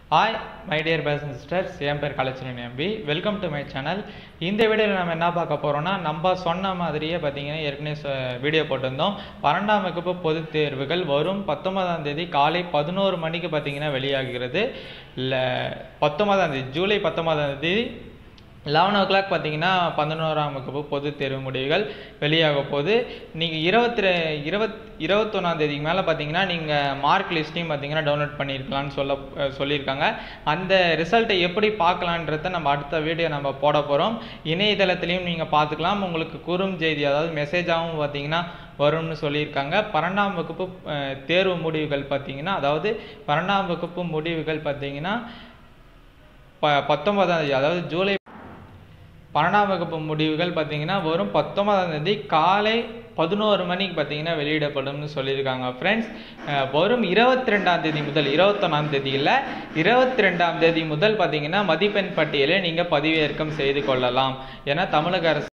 hi my dear bros sisters என் பேர் Kalaichalan M P welcome to my channel இந்த வீடியோவில் நம்ம என்ன பார்க்க போகிறோம்னா நம்ம சொன்ன மாதிரியே பார்த்தீங்கன்னா ஏற்கனவே வீடியோ போட்டிருந்தோம் பன்னெண்டாம் வகுப்பு பொதுத் தேர்வுகள் வரும் பத்தொன்பதாம் தேதி காலை பதினோரு மணிக்கு பார்த்தீங்கன்னா வெளியாகிறது இல்லை பத்தொன்பதாம் தேதி ஜூலை பத்தொன்பதாம் தேதி லெவன் ஓ கிளாக் பார்த்தீங்கன்னா பதினோராம் வகுப்பு பொதுத் தேர்வு முடிவுகள் வெளியாக போகுது நீங்கள் இருபத்தி ரெ இருபத் இருபத்தொன்னாம் தேதிக்கு மேலே பார்த்தீங்கன்னா நீங்கள் மார்க் லிஸ்ட்டையும் பார்த்தீங்கன்னா டவுன்லோட் பண்ணியிருக்கலாம்னு சொல்ல அஹ் சொல்லியிருக்காங்க அந்த ரிசல்ட்டை எப்படி பார்க்கலான்றத நம்ம அடுத்த வீடியோ நம்ம போட போகிறோம் இணையதளத்துலையும் நீங்கள் பார்த்துக்கலாம் உங்களுக்கு குறுஞ்செய்தி அதாவது மெசேஜாகவும் பார்த்தீங்கன்னா வரும்னு சொல்லியிருக்காங்க பன்னெண்டாம் வகுப்பு அஹ், தேர்வு முடிவுகள் பார்த்தீங்கன்னா அதாவது பன்னெண்டாம் வகுப்பு முடிவுகள் பார்த்தீங்கன்னா ப பத்தொன்பதாம் தேதி அதாவது ஜூலை பன்னெண்டாம் வகுப்பு முடிவுகள் பார்த்தீங்கன்னா வரும் பத்தொன்பதாம் தேதி காலை பதினோரு மணிக்கு பார்த்தீங்கன்னா வெளியிடப்படும்னு சொல்லியிருக்காங்க ஃப்ரெண்ட்ஸ் வரும் இருபத்தி ரெண்டாம் தேதி முதல் இருபத்தொன்னாம் தேதியில் இருபத்தி ரெண்டாம் தேதி முதல் பார்த்தீங்கன்னா மதிப்பெண் பட்டியலை நீங்கள் பதிவேற்றம் செய்து கொள்ளலாம் ஏன்னா தமிழக அரசு